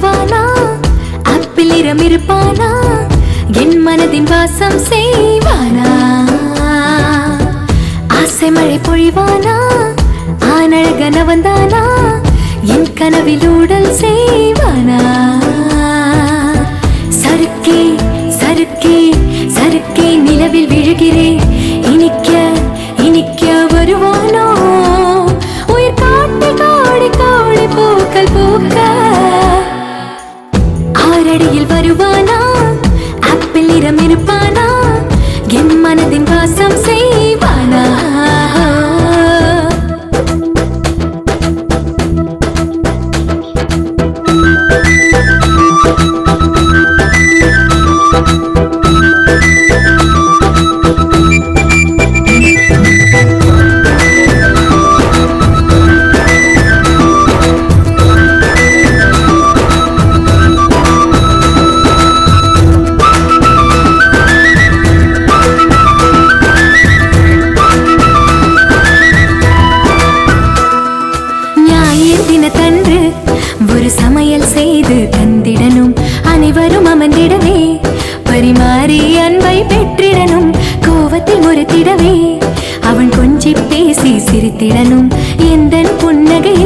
வருவானா ஆப்பிள் நிறம் இருப்பானா என் மனதின் வாசம் செய்வானா ஆசை மழை பொழிவானா ஆனழகன வந்தானா என் கனவில் ஊடல் செய்வானா சறுக்கே சறுக்கே சறுக்கே நிலவில் விழுகிறேன் இனிக்க இனிக்க வருவானோ உயிர் காட்டி காடி காடி பூக்கள் பூக்க ஆறடியில் வருவானா ஆப்பிள் நிறம் இருப்பானா என் மனதின் வாசம் செய்வானா ஞாயிறு தினத்தன்று ஒரு சமையல் செய்து தந்திடனும் அனைவரும் அமர்ந்திடவே பரிமாறி அன்பை பெற்றிடனும் கோவத்தில் முறைத்திடவே அவன் கொஞ்சி பேசி சிரித்திடனும் எந்த புன்னகை